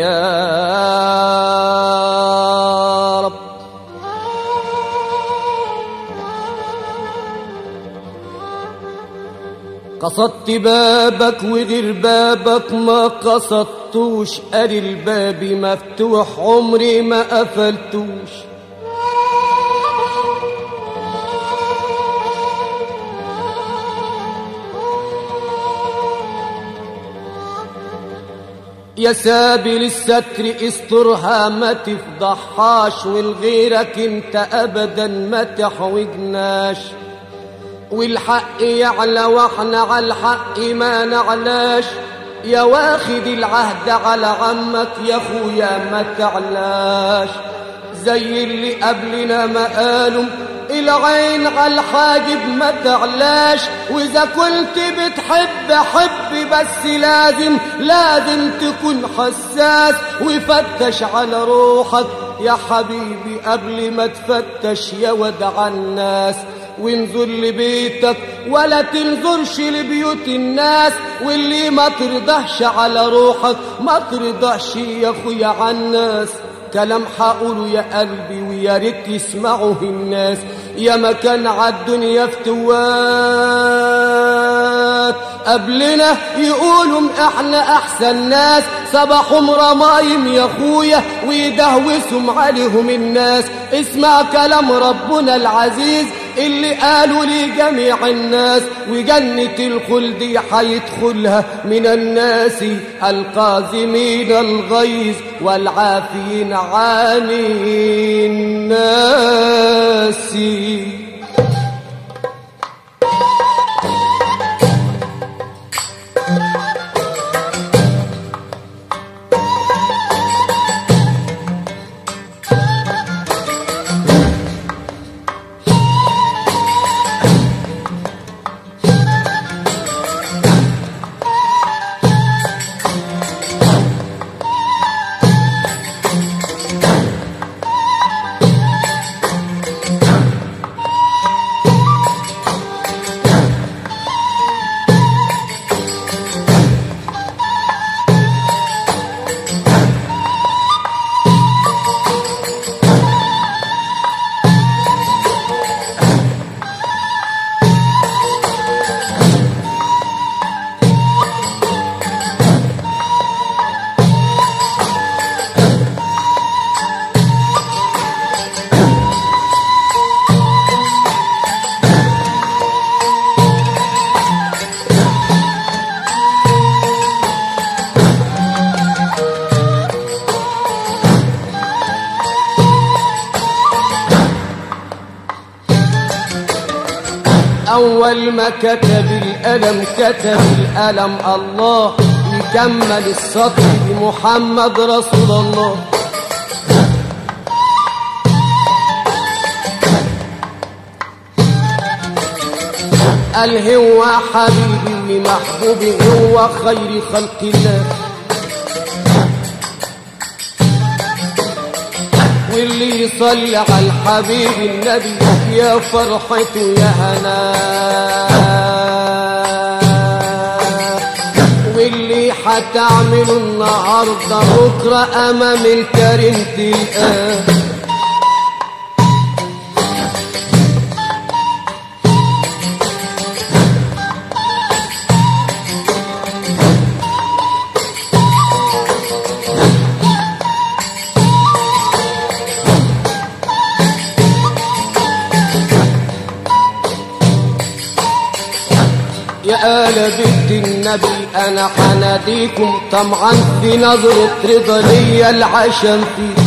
يا رب قصدت بابك وغير بابك ما قصدتوش قال الباب مفتوح عمري ما قفلتوش يا سابل الستر استرها ما تفضحهاش والغيرك انت ابدا ما تحوجناش والحق يعلى واحنا على الحق ما نعلاش يا واخد العهد على عمك يا اخويا ما تعلاش زي اللي قبلنا ما قالوا العين على الحاجب ما تعلاش واذا كنت بتحب حب بس لازم لازم تكون حساس وفتش على روحك يا حبيبي قبل ما تفتش يا ودع الناس وانظر لبيتك ولا تنظرش لبيوت الناس واللي ما ترضاش على روحك ما ترضاش يا اخويا على الناس كلام حقوله يا قلبي ويا ريت يسمعه الناس يا مكان عالدنيا فتوات قبلنا يقولوا احنا احسن ناس صباحهم رمايم يا اخويا ويدهوسهم عليهم الناس اسمع كلام ربنا العزيز اللي قالوا لجميع الناس وجنة الخلد حيدخلها من الناس القازمين الغيظ والعافين عن الناس أول ما كتب الألم كتب الألم الله يكمل السطر بمحمد رسول الله قال هو حبيبي محبوبي هو خير خلق الله واللي يصلي على الحبيب النبي يا فرحته يا هنا واللي حتعمله النهارده بكره امام الكريم تلقاه يا آل بيت النبي أنا حناديكم طمعا في نظرة رضا ليا العشم فيه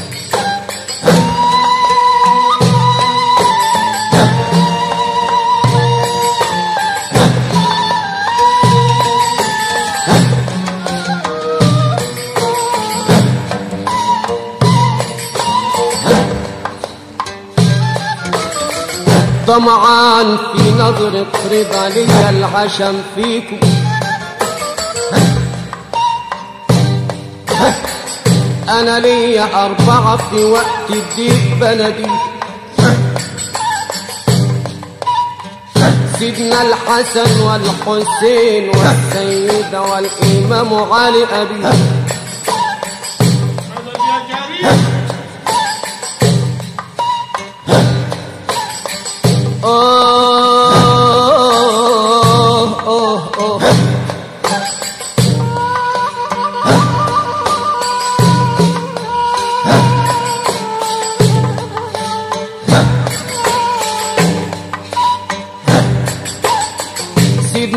طمعان في نظرة رضا ليا العشم فيكم أنا ليا أربعة في وقت الضيق بلدي سيدنا الحسن والحسين والسيدة والإمام علي أبي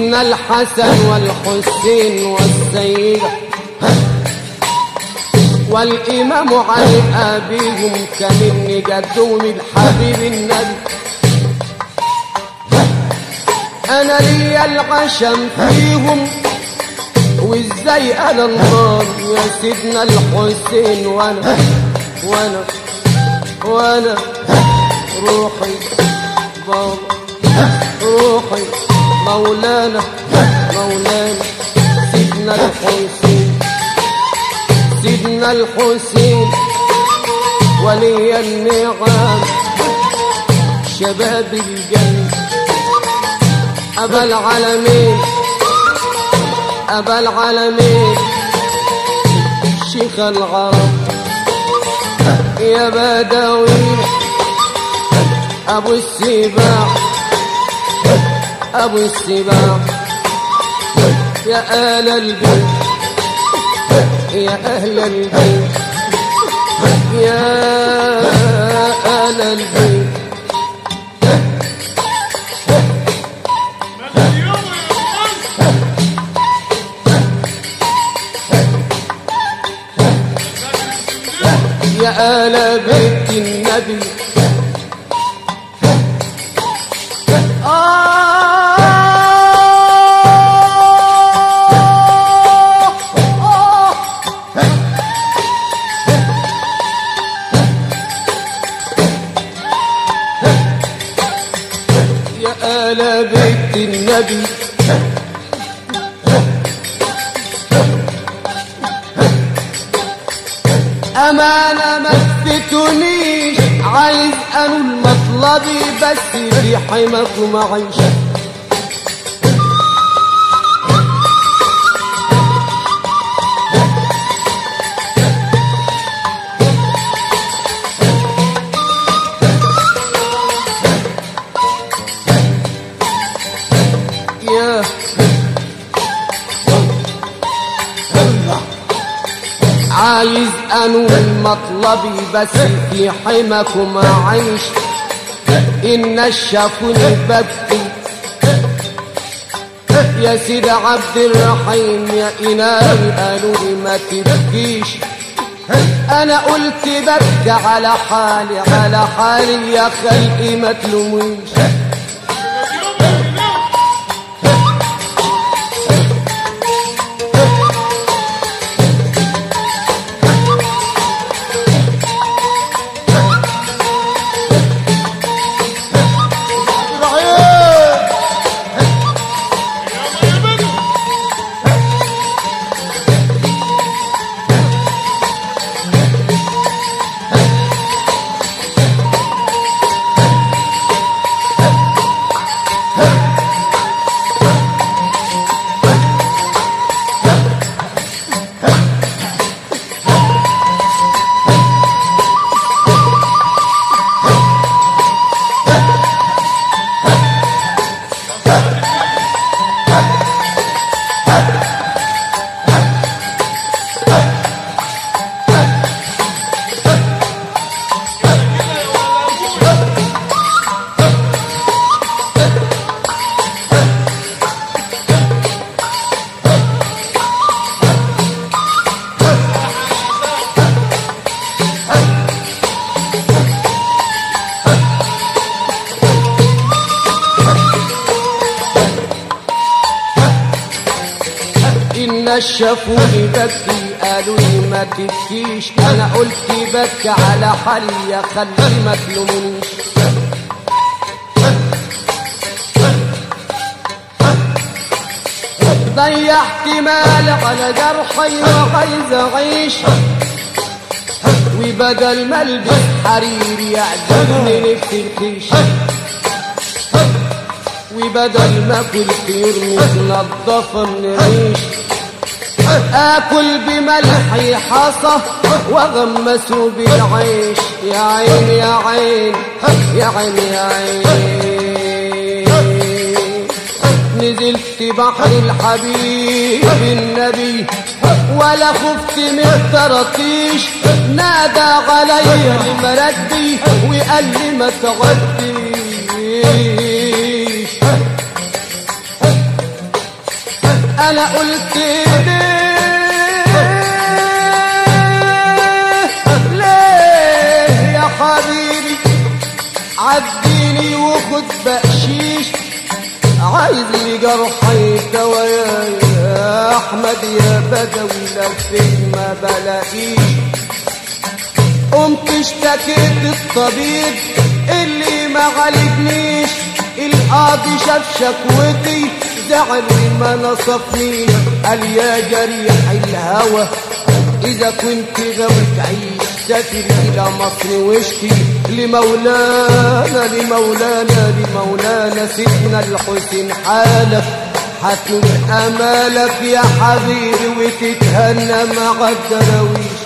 سيدنا الحسن والحسين والسيدة والإمام علي أبيهم كمن جدهم الحبيب النبي أنا لي العشم فيهم وإزاي أنا النار يا سيدنا الحسين وأنا وأنا وأنا روحي بابا روحي مولانا مولانا سيدنا الحسين سيدنا الحسين ولي النعم شباب الجنة أبا العالمين أبا العالمين شيخ العرب يا بدوي أبو السباع أبو السباع يا آل البيت يا أهل البيت يا آل البيت يا آل بيت النبي يا آل بيت النبي أمانة ما تفتنيش عايز أنول مطلبي بس في حماكم أعيش يا عايز انول مطلبي بس في حماكم اعيش ان شافوني ببكي يا سيد عبد الرحيم يا إلهي قالوا لي ما تبكيش انا قلت ببكي على حالي على حالي يا خلقي ما تلوميش الناس شافوني ببكي قالوا لي ما تبكيش انا قلت بكي على حالي يا خلي ما تلومونيش ضيعت مال على جرحي وعايز اعيش وبدل ما البس حرير يعجبني لبس الخيش وبدل ما اكل طيور متنضفه من الريش اكل بملحي حصى واغمسه بالعيش يا عين يا عين يا عين يا عين نزلت بحر الحبيب النبي ولا خفت من الطراطيش نادى علي المردي وقال لي ما تغديش انا قلت ليه ليه يا حبيبي عديني وخد بقشيش عايز لي جرحي دوايا يا احمد يا بدوي لفيت ما بلاقيش قمت اشتكيت الطبيب اللي ما غالبنيش القاضي شاف شكوتي زعل وما نصفنيش قال يا جريح الهوى اذا كنت غاوي تعيش سافر الى مصر واشكي لمولانا لمولانا لمولانا سيدنا الحسين حالك هتنول امالك يا حبيبي وتتهنى مع الدراويش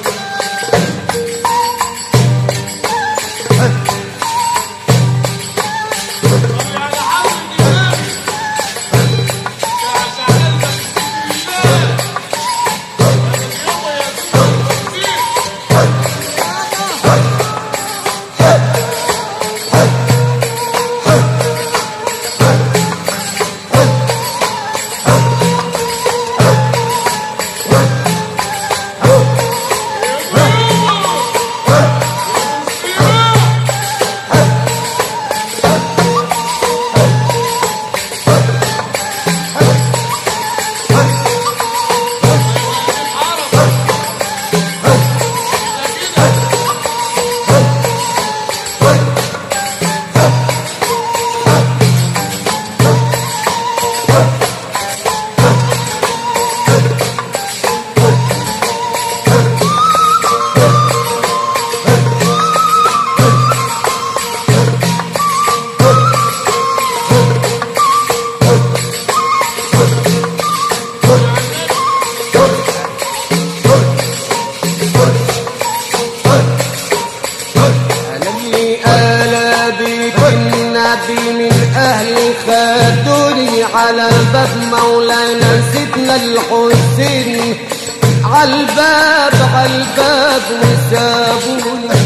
أنا اللي أنا بيت النبي من أهلي خدوني على باب مولانا سيدنا الحسين عالباب عالباب وسابوني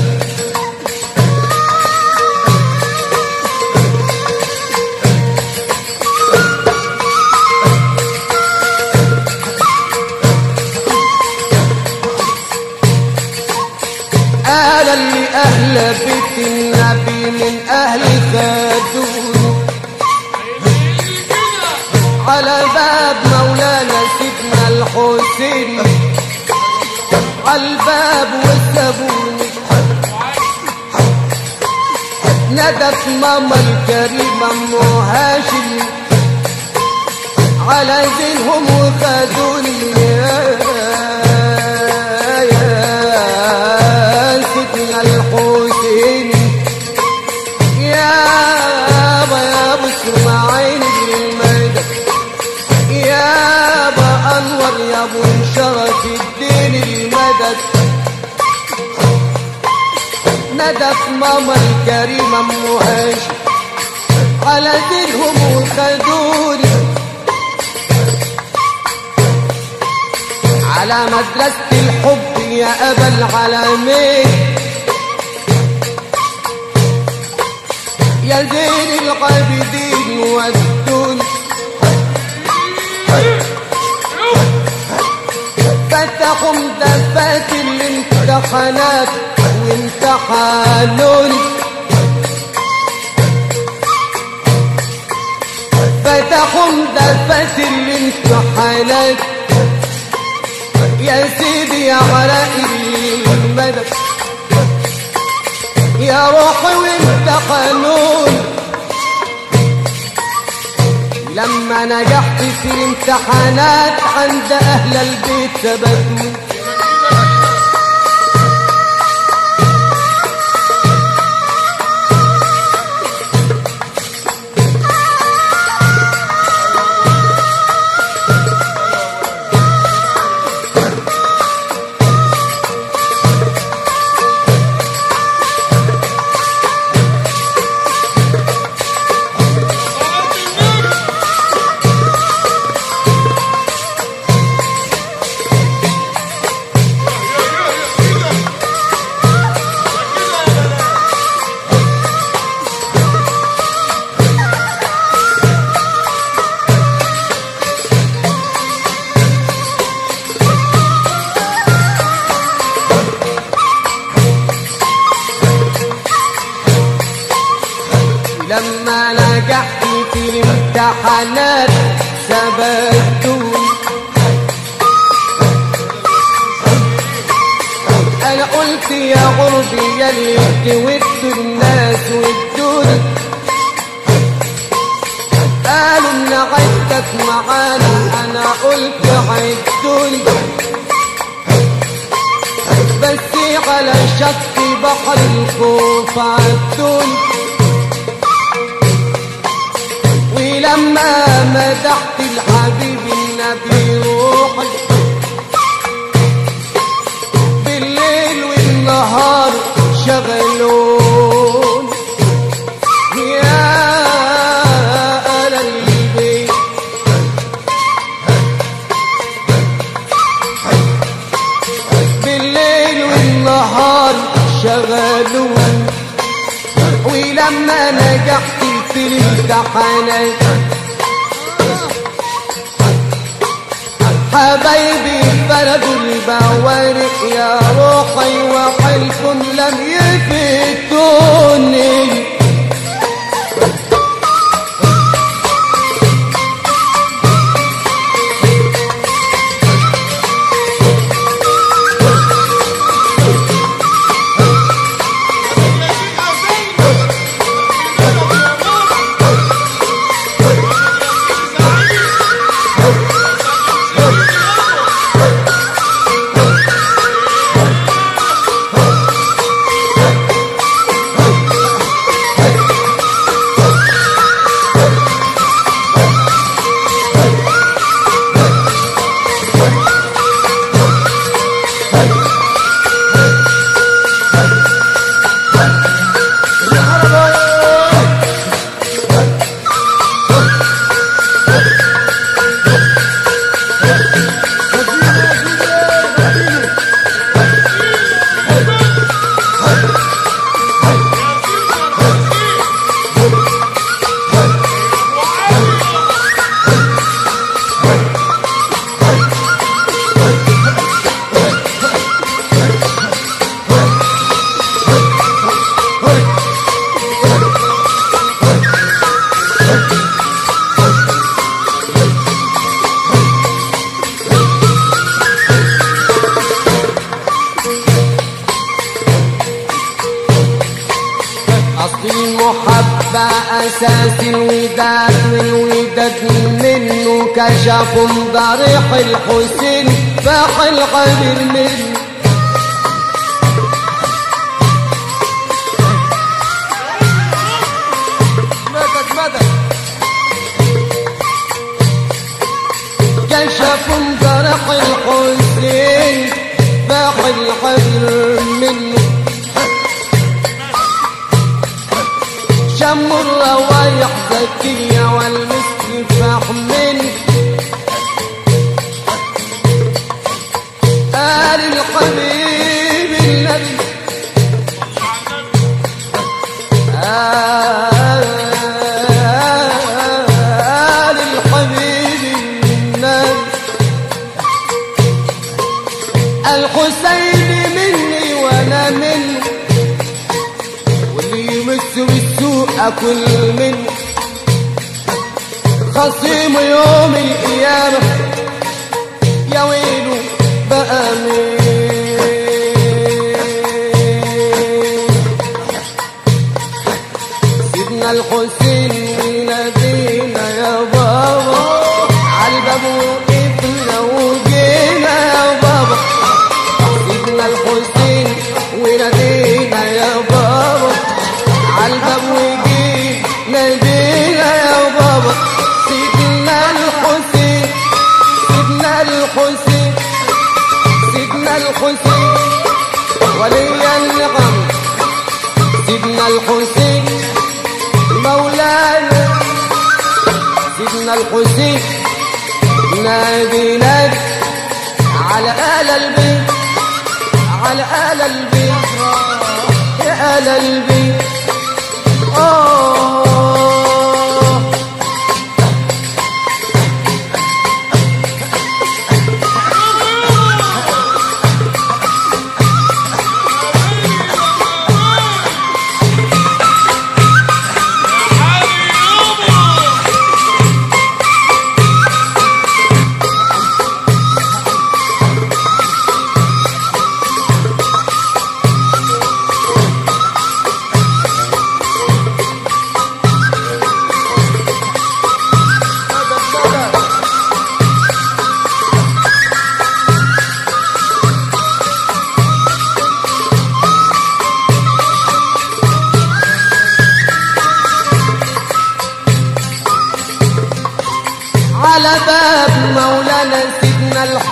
أنا اللي أهل بيت النبي من أهلي خدوني على باب مولانا سيدنا الحسين عالباب وسابوني ندت ماما الكريمة أم هاشم على دينهم وخدوني يا يا سيدنا الحسين يا با يا بسر عين المدد يا با انور يا ابو شرف الدين المدد ندت ماما الكريمة ام هاشم على دينهم وخدوني على مدرسة الحب يا أبا العالمين يا زين العابدين والدون فتحوا مدفات الامتحانات وامتحانوني فتحوا مدفات الامتحانات يا سيدي يا علاء المدد يا روحي وانت قانون لما نجحت في الامتحانات عند اهل البيت ثبتوا ولما نجحت في الامتحانات ثبتوني انا قلت يا غربي يا اللي ودوا الناس والدنيا قالوا ان عدتك معانا انا قلت عدوني بس على شط بحر الخوف عدوني ولما مدحت الحبيب النبي روحي بالليل والنهار شغلون يا أهل البيت بالليل والنهار شغلون ولما نجحت في الامتحانات حبايبي فردوا البوارق يا روحي وحلف لم يفتوني أصل المحبة أساس الوداد والوداد منه كشف ضريح الحسين فاح الغدر منه مدد مدد كشف ضريح الحسين فاح الغدر منه شم الروايح زكية والمسك فحمل قال الحبيب النبي قال الحبيب النبي الحسين مني وانا منه واللي يمس بالسوء اكل منه خصيم يوم القيامة يا ويله بقى مين سيدنا الحسين نادينا يا بابا عالباب وقفنا وجينا يا بابا سيدنا الحسين ونادينا يا بابا عالباب وجينا نادينا يا بابا سيدنا الحسين سيدنا الحسين سيدنا الحسين ولي النعم سيدنا الحسين مولانا سيدنا الحسين نادي نادي على آل البيت على آل البيت يا آل البيت آه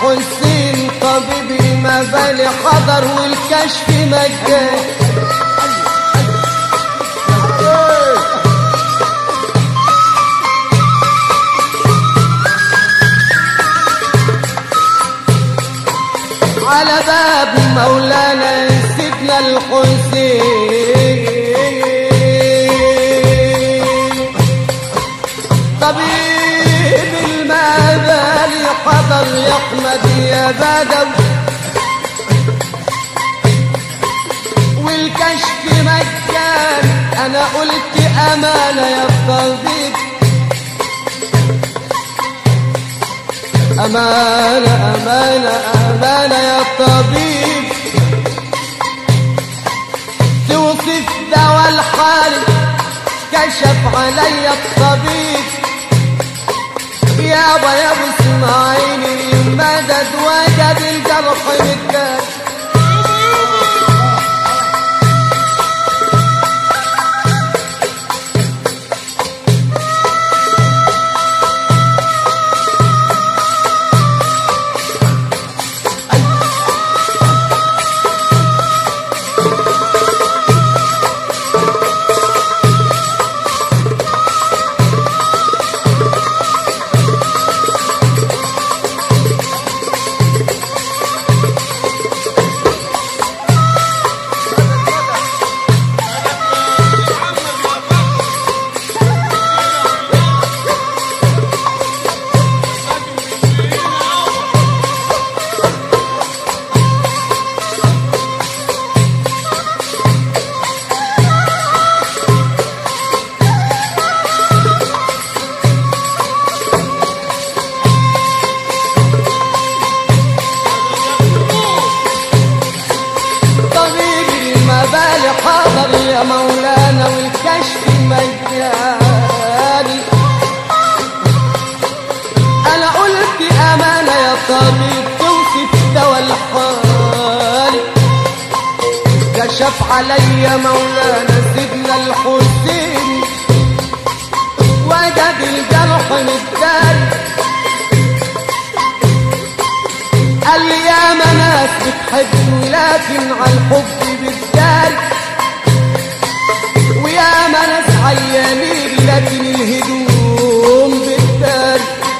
الحسين طبيب المبالي حضر والكشف مجاني على باب مولانا سيدنا الحسين طبيب المبالي حضر يحمد يا بدو والكشف مجان انا قلت امانه يا طبيب أمانة أمانة أمانة يا طبيب توصف دواء الحال كشف علي الطبيب يابا يا ابو اسماعيل مدد وجد الجرح متكاد طبيب المبالي حاضر يا مولانا والكشف مجاني انا قلت امانه يا طبيب توصف دواء الحال كشف علي مولانا سيدنا الحسين وجد الجرح متداري قال لي يا ناس بتحبني لكن على الحب بالدار ويا ناس عيانين لكن الهدوم بالدار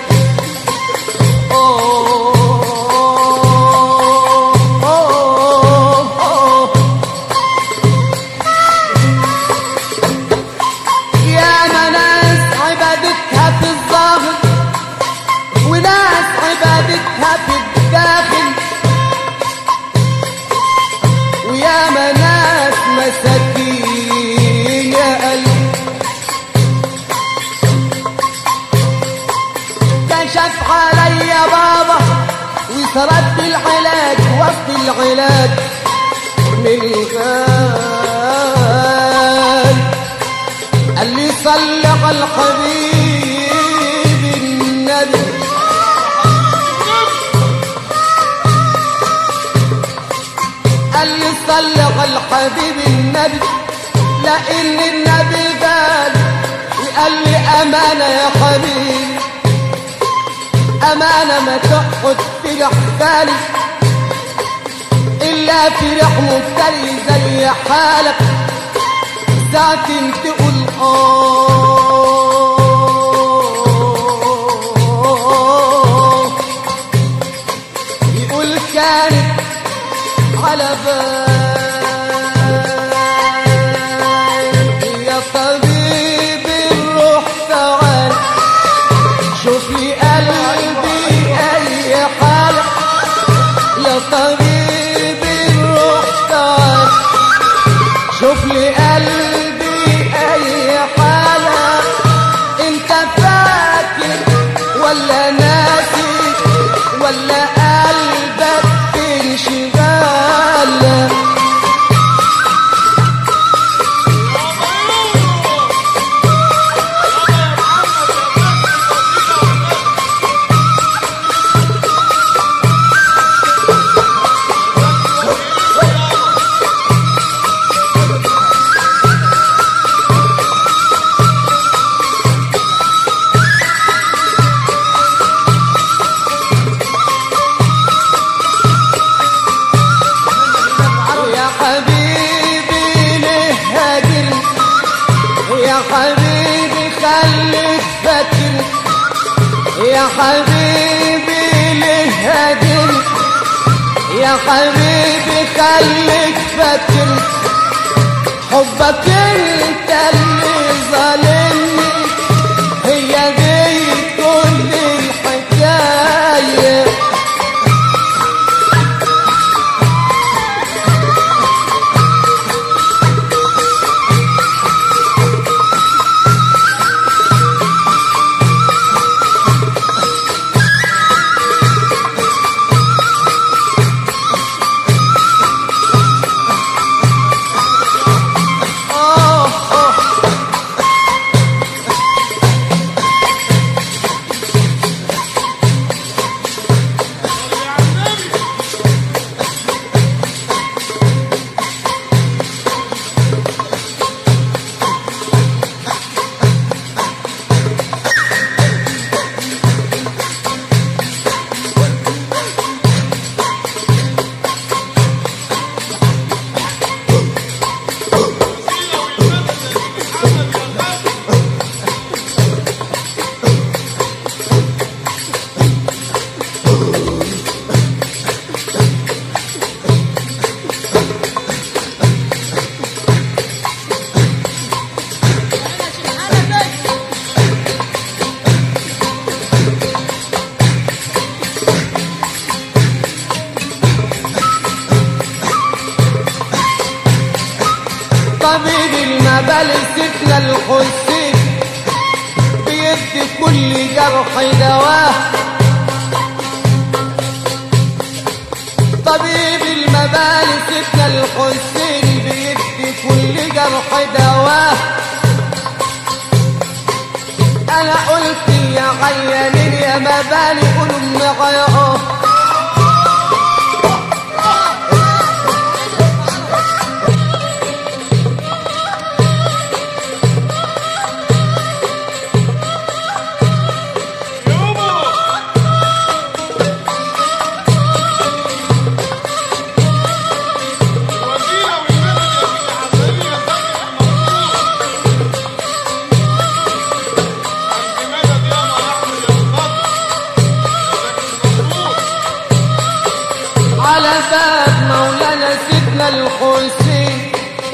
أوه، أوه، أوه. يا ناس عبادتها في الظاهر وناس عبادتها في الداخل ويا ناس مساكين يا قلبي كشف علي يا بابا وسرد العلاج وسط العلاج من الغال قال لي صل على الحبيب النبي قال لي صل على الحبيب النبي لان النبي قال وقال لي امانه يا حبيبي امانه ما تقعد في حالي الا في رحم مبتلي زي حالك ساعة تقول آه يقول كانت على بالي يا طبيب الروح تعال شوف لي قلبي اي حالة يا طبيب الروح تعال شوف لي قلبي اي حالة انت فاكر ولا ناسي ولا قلبك انشغال يا حبيبي ليه هاجرني يا حبيبي خليك فاكر حبك انت اللي ظالمني هي دي كل الحكايه آه آه طبيب المبال سيدنا الحسين بيدي كل جرح دواه طبيب المبال سيدنا الحسين بيدي كل جرح دواه انا قلت يا عيانين يا مبالي قولوا معايا اه على باب مولانا سيدنا الحسين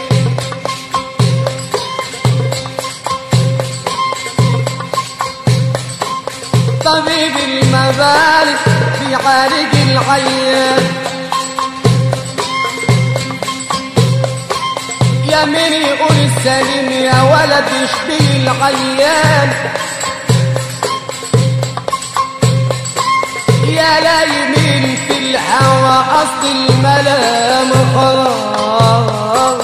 طبيب المبارك في عالج العيان يا مين يقول السليم يا ولد يشبه العيان يا لا يمين في الهوى أصل الملام خلاص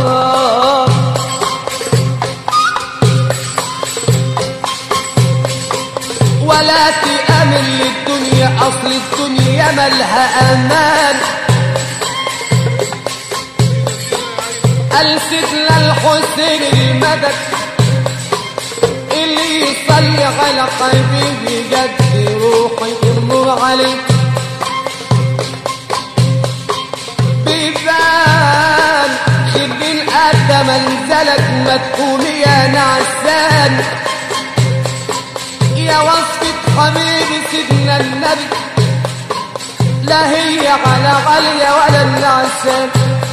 ولا تأمن للدنيا أصل الدنيا ملها أمان ألسدنا الحسين المدد اللي يصلي على حبيبي جد روحي النور عليه بيبان شدين قد منزلك ما تقوم يا نعسان يا وصفة حبيبي سيدنا النبي لا هي على غالية ولا النعسان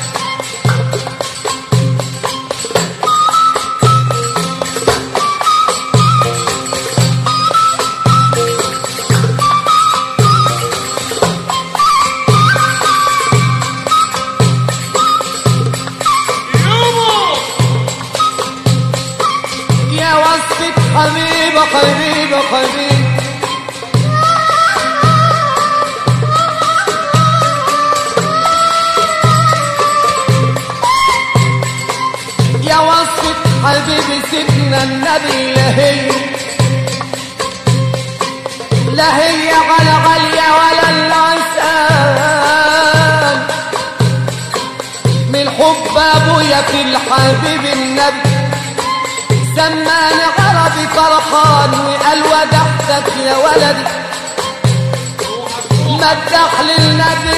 يا وصفة حبيبة حبيبة حبيبة يا وصفة حبيبي سيدنا النبي لا هي لا هي على غالية ولا العسان من حب ابويا في الحبيب النبي سماني عربي فرحان وقال ودحتك يا ولدي مدح للنبي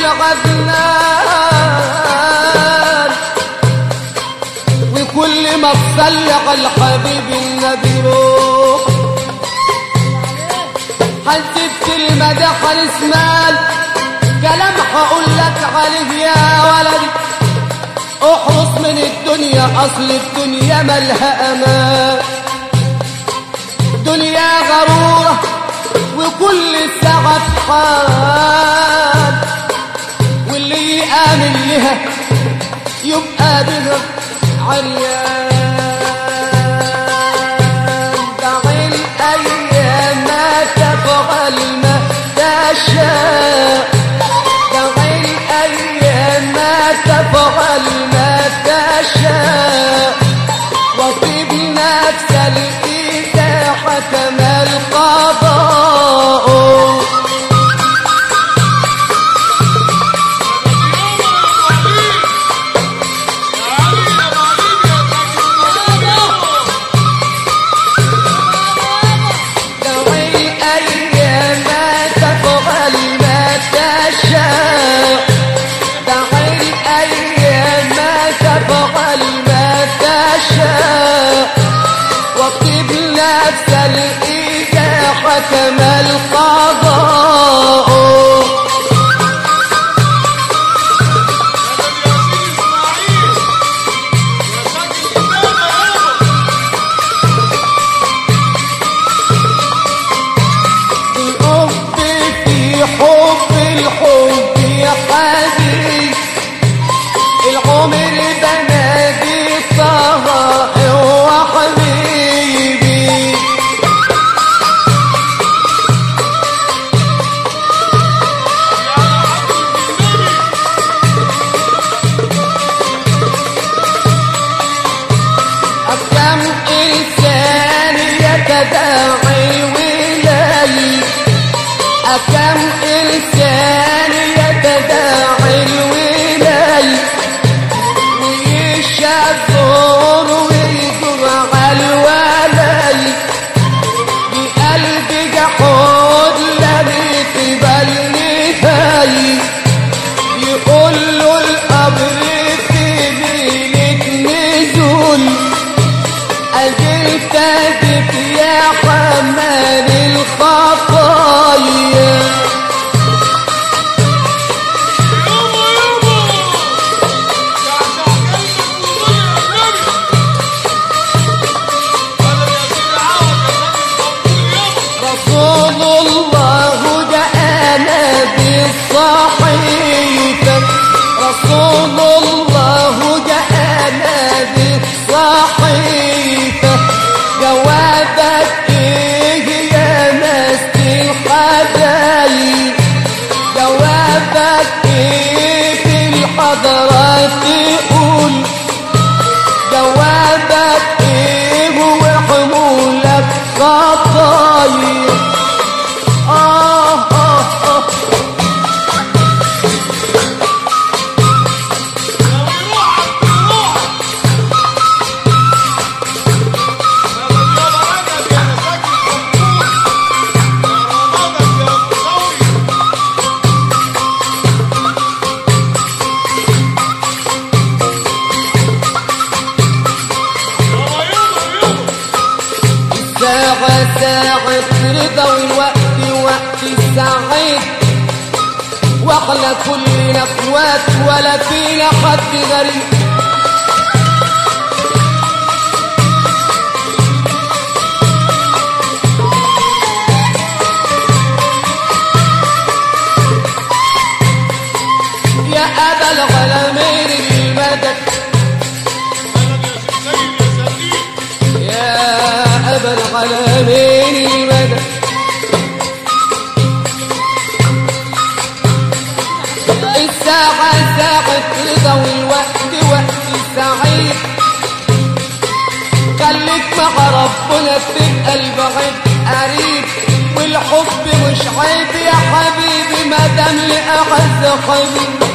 الغدنان وكل ما تصلي على الحبيب النبي روح حنسيب كلمة ده حنسمال كلام هقول لك عليه يا ولدي احرص من الدنيا اصل الدنيا ملها امان دنيا غرورة وكل ساعة حال واللي يآمن لها يبقى بها عريان دع الأيام تفعل ما تشاء دع الأيام تفعل ما تشاء وطيب نفس الإذا حكم القضاء دعي الأيام تفعل ما تشاء دعي الأيام تفعل ما تشاء واكتب نفس الإذا حكم القضاء الحب في حب الحب يا حبيبي العمر بنادي طه هو حبيبي كم إنسان يتداعي الولاي أكم إنسان يتداعي الولاي ويشذر ويدور على الولاي بقلب جحود لم يقبل نهاي يقول له القبر في ليلة نزول أجلت بك يا حمال الخطايا رسول الله جاءنا بالصحيفة رسول الله جاءنا بالصحيفة جوابك ايه يا ناس الحبايب جوابك ايه في الحضرات تقول جوابك ايه وحمولك خطايا آه آه آه الساعة ساعة رضا والوقت وقت السعيد واحنا كلنا اخوات ولا فينا حد غريب يا أبا العالمين المدد يا أبا العالمين المدد الساعة ساعة رضا والوقت وقت سعيد خليك مع ربنا تبقى البعيد قريب والحب مش عيب يا حبيبي ما دام لأعز حبيب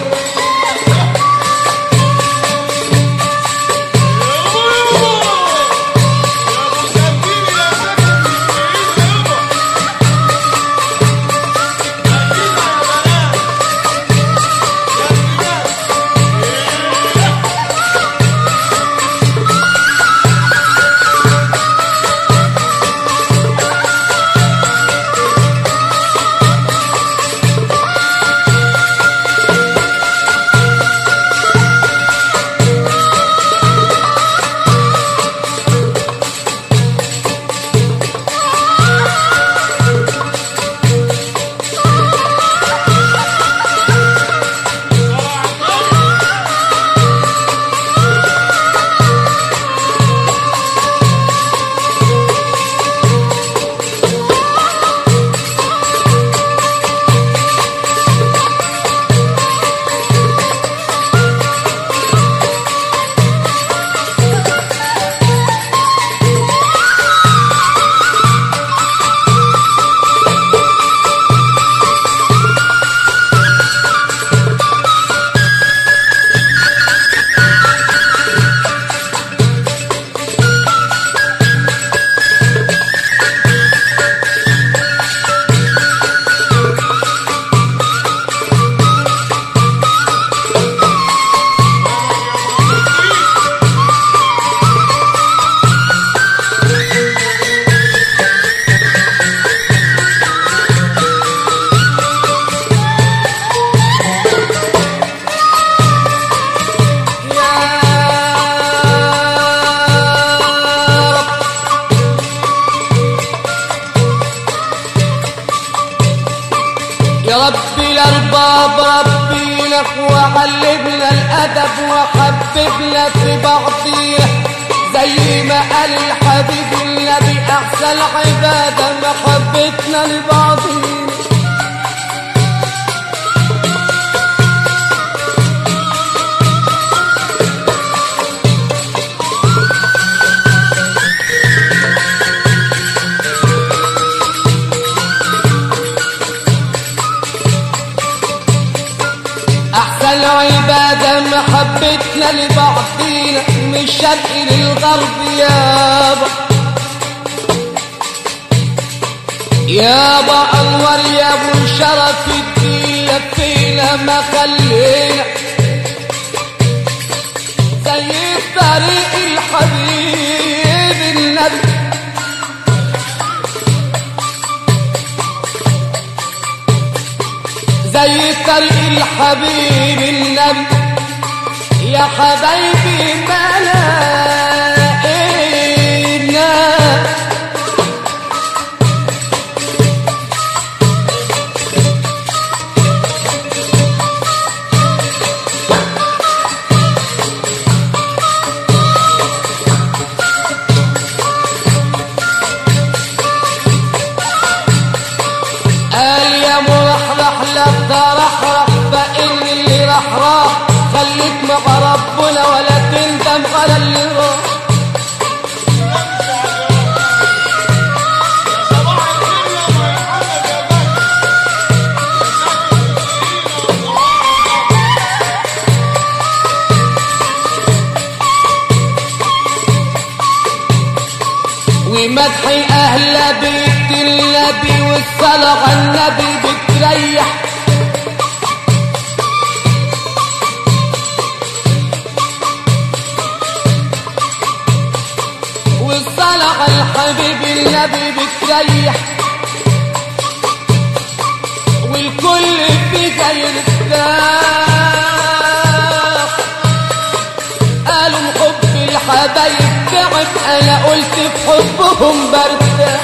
حببنا في بعضيه زي ما قال الحبيب النبي احسن عباده محبتنا لبعضيه أحسن عبادة محبتنا لبعضينا من الشرق للغرب يابا يابا أنور يا أبو شرف الدين لفينا ما خلينا زي طريق الحبيب النبي زي طريق الحبيب النبي يا حبايبي ما لقينا قال يا مرحرح لا ترحرح فإن اللي راح راح خليك مع ربنا ولا تندم على اللي راح ومدح أهل بيت النبي والصلاة على النبي بتريح والصلاة على الحبيب النبي بتريح والكل فيها يرتاح قالوا حب الحبايب تعب انا قلت في حبهم برتاح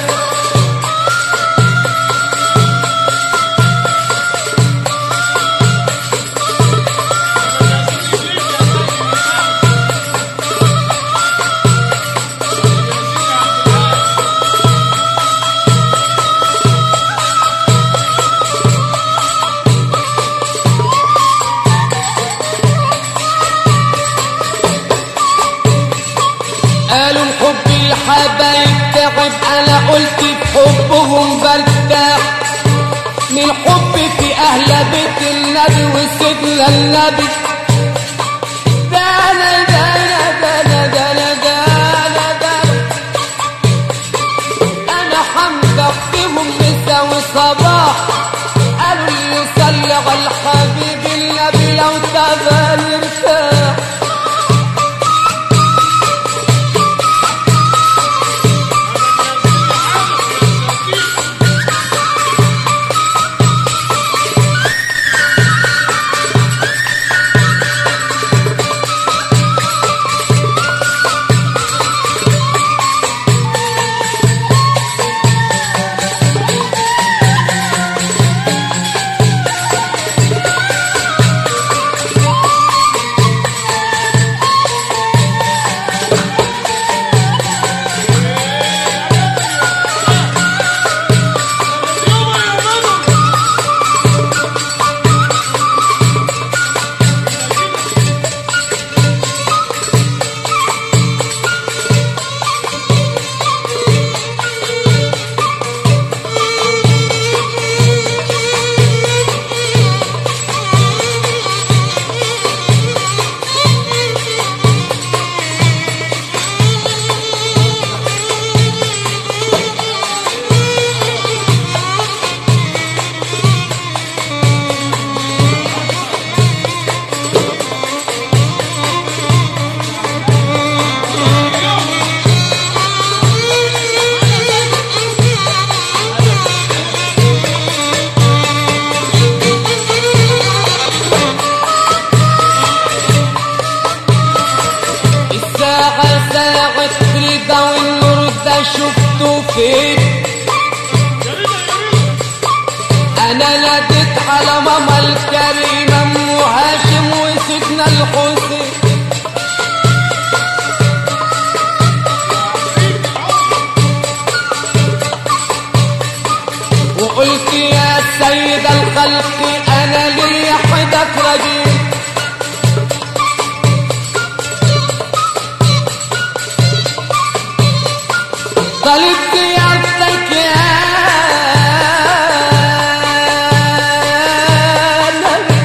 قالوا حب الحبايب تعب انا قلت بحبهم برتاح من حب في اهل بيت النبي وسيدنا النبي ده انا ده انا ده انا ده انا ده انا ده انا حمد فيهم مساء وصباح قالوا اللي يصلي على الحبيب النبي لو تبان يرتاح الساعة ساعة رضا والنور ده شفته فين انا ناديت على ماما الكريمة ام هاشم وسيدنا الحسين لك رجيم طالب زيارتك يا نبي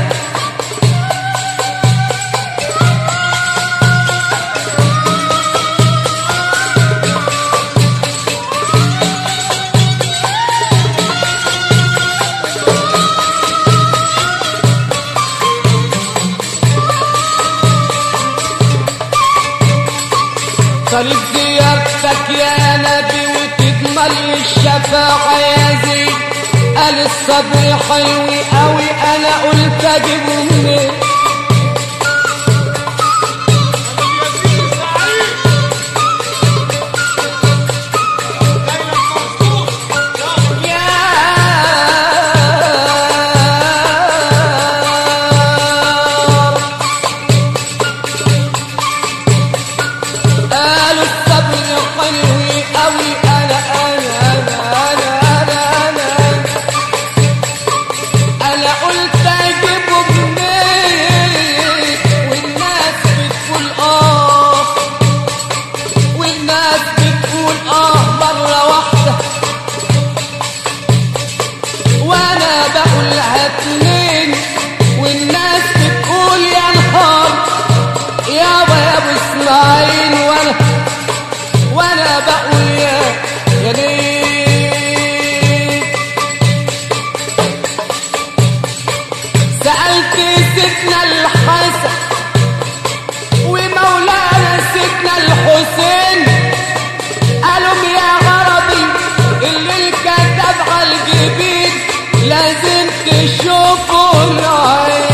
طريق زيارتك يا نبي وتضمن لي الشفاعة يا زين قال الصبر حلو قوي انا قلت اجيبه منين ياسين سعيد ليلى منصور يلا يا قالوا الصبر حلو قوي انا انا انا انا انا انا انا قلت اجيبه منين والناس بتقول اه والناس بتقول اه مره واحده وانا بقولها اتنين والناس بتقول يا نهار يابا يا ابو اسماعيل وانا وانا بقول يا يا ليل سألت سيدنا الحسن ومولانا سيدنا الحسين قالوا يا غربي اللي الكتب على الجبين لازم تشوفوا العين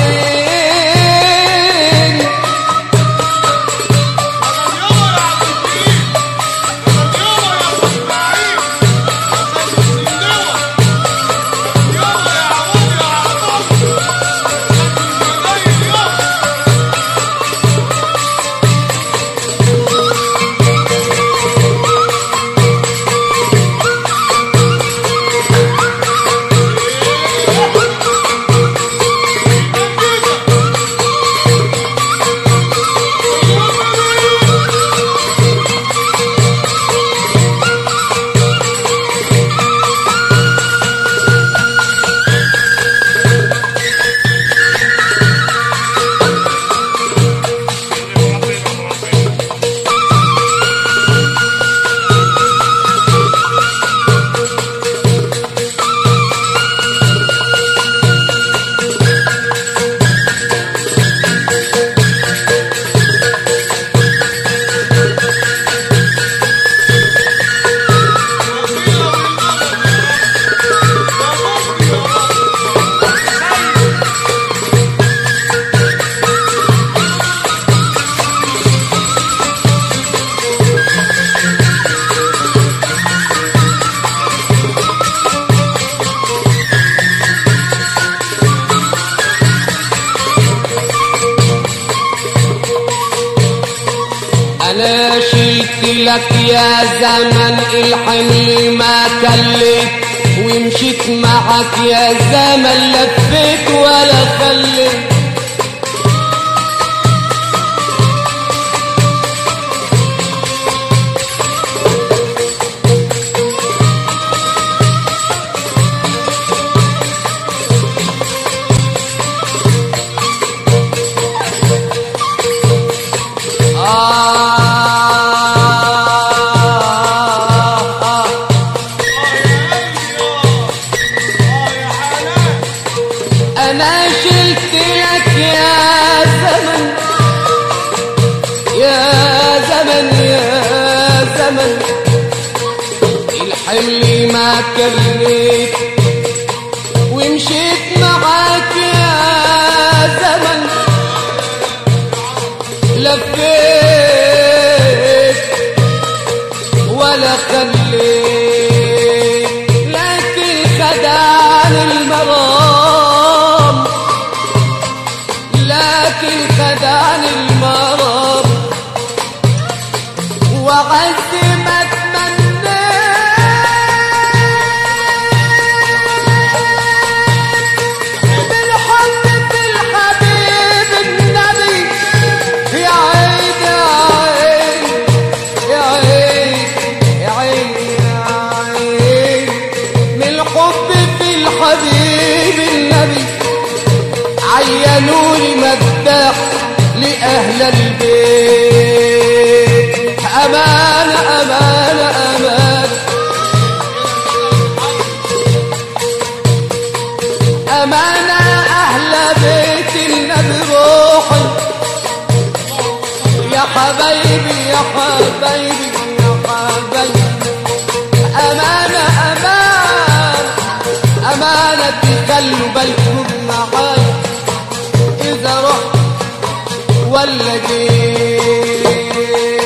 انا شلت لك يا زمن الحمل ما كلت ومشيت معك يا زمن لفيت ولا خليت آه آه أنا شلت لك يا زمن يا زمن يا زمن الحمل ما كليت ومشيت معاك يا زمن لفيت ولا خليت لكن خدعني المرام لكن خدعني المرام وعز ما تمنيت بالحب في الحبيب يا حبايبي يا حبايبي يا حبايبي أمانة أمانة أمانة تخلوا بالكم معايا إذا رحت ولا جيت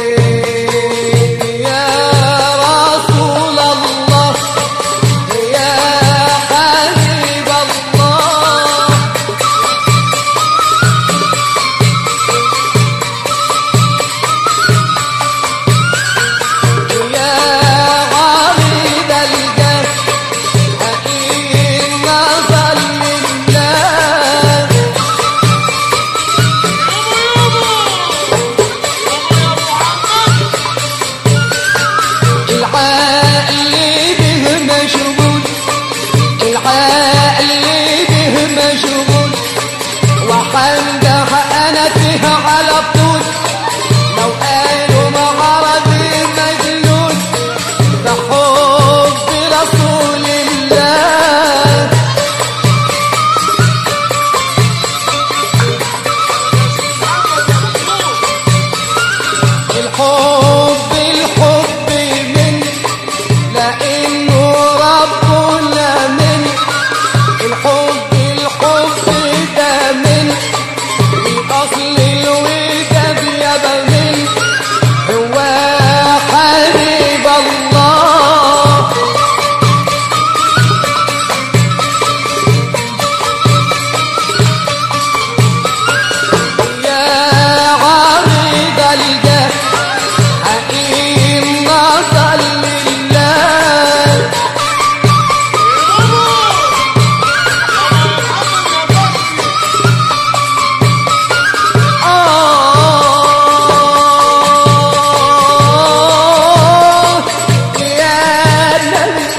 يا رسول الله يا حبيب الله يا عريض الجاه حكيم نظر لله العقل به مشغول العقل به مشغول وحنجح انا فيه على طول لو قالوا معرضي مجنون ده حب رسول الله الحب الحب من لانه ربنا من الحب الحب ده من اصل الوداد يا من هو حبيب الله يا عريض الجاه حكيم نظر لله آه يا نبي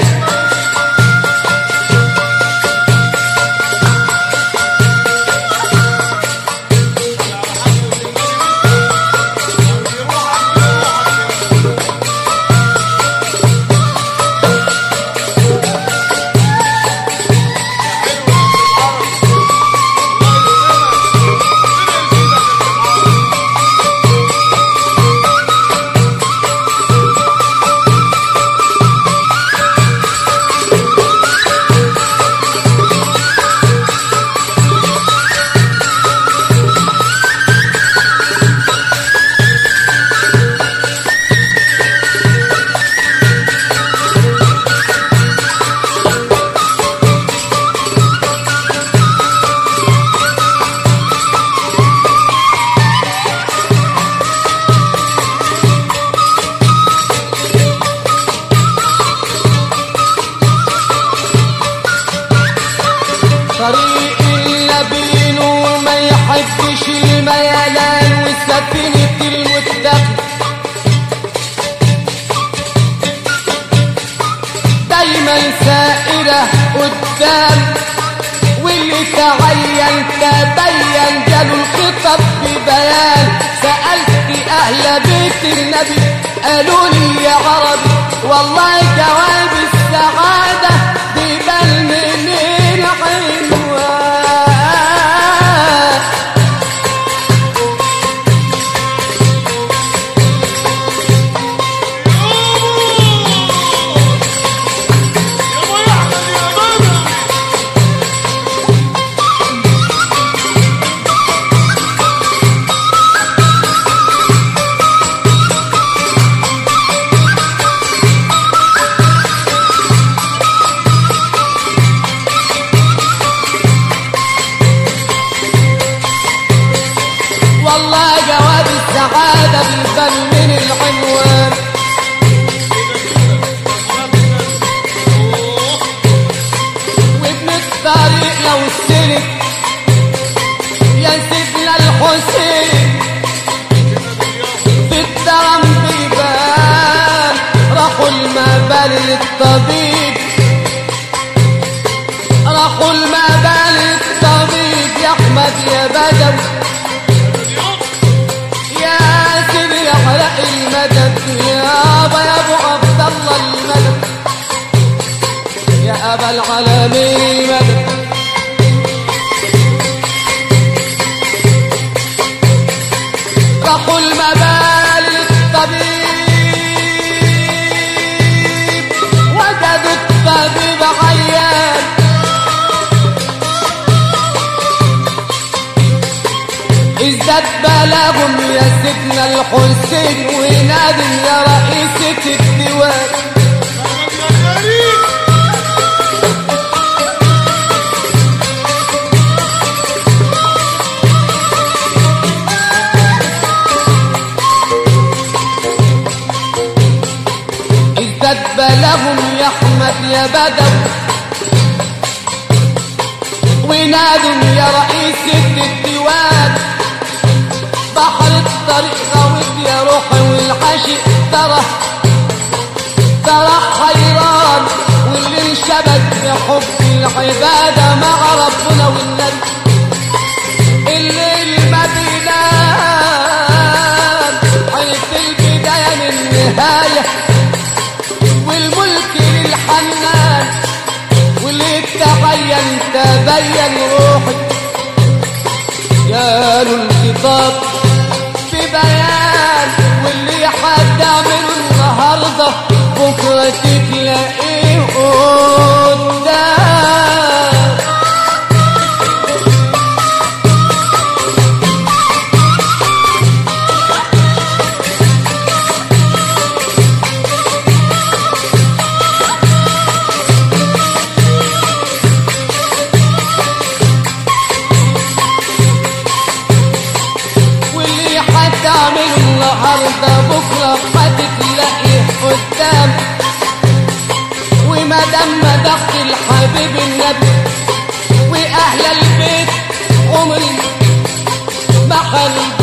طريق اللبين وما يحبش الميلان وسفينة المتقي دايما سائرة قدام واللي تعين تبين جاله الخطب ببيان سألت أهل بيت النبي قالوا لي يا عربي والله جواب السعادة بيبان من العنوان والله جواب السعادة بيبان من العنوان وابن الطريق لو سلك يا سيدنا الحسين في الدرم بيبان راحوا المبال للطبيب راحوا المبال للطبيب يا احمد يا بدوي يا سيدي يا حرق المدد يا ابا يا ابو عبد الله المدد يا ابا العالمين المدد راحوا والمبال للطبيب وجدوا الطبيب عيان ازداد بلاغهم يا سيدنا الحسين ونادم يا رئيسة الديوان احمد يا كريم ازداد بلاغهم يا احمد يا بدو ونادم يا رئيسة الديوان بحر الطريق غويت يا روحي والعاشق ترى ترى حيران واللي انشبك بحب العبادة مع ربنا والنبي الليل ما بينام عرف البداية من النهاية والملك للحنان واللي تبين تبين روحي قالوا الخطاب ببيان واللي هتعمله النهارده بكره تلاقيه قدام واللي هتعمله النهارده بكره هتلاقيه قدام وما دام مدحت الحبيب النبي واهل البيت عمري ما هرجع